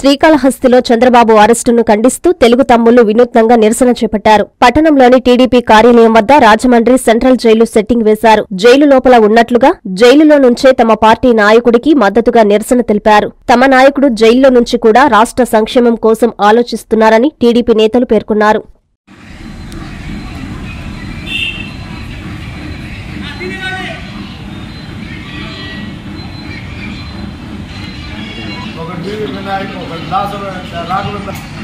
శ్రీకాళహస్తిలో చంద్రబాబు అరెస్టును ఖండిస్తూ తెలుగు తమ్ముళ్లు వినూత్నంగా నిరసన చేపట్టారు పట్టణంలోని టీడీపీ కార్యాలయం వద్ద రాజమండ్రి సెంట్రల్ జైలు సెట్టింగ్ వేశారు జైలు లోపల ఉన్నట్లుగా జైలులో నుంచే తమ పార్టీ నాయకుడికి మద్దతుగా నిరసన తెలిపారు తమ నాయకుడు జైల్లో నుంచి కూడా రాష్ట్ర సంక్షేమం కోసం ఆలోచిస్తున్నారని టీడీపీ నేతలు పేర్కొన్నారు ఒకటి బీవీ వినాయక్ ఒకటి దాసుడు రాఘవ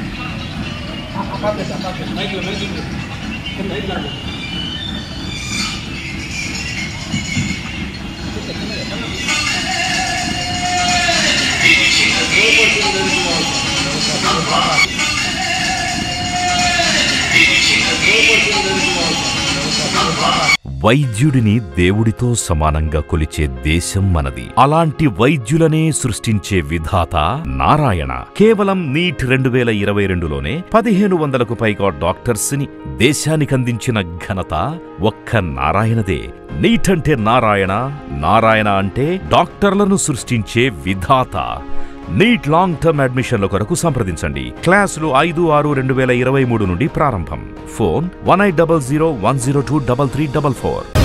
వైద్యుడిని దేవుడితో సమానంగా కొలిచే దేశం మనది అలాంటి వైద్యులనే సృష్టించే విధాత నారాయణ కేవలం నీట్ రెండు వేల ఇరవై రెండులోనే పదిహేను వందలకు పైగా డాక్టర్స్ ని దేశానికందించిన ఘనత ఒక్క నారాయణదే నీట్ అంటే నారాయణ నారాయణ అంటే డాక్టర్లను సృష్టించే విధాత నీట్ లాంగ్ టర్మ్ అడ్మిషన్ల కొరకు సంప్రదించండి క్లాసులు ఐదు ఆరు రెండు వేల ఇరవై మూడు నుండి ప్రారంభం phone one eight double zero one zero two double three double four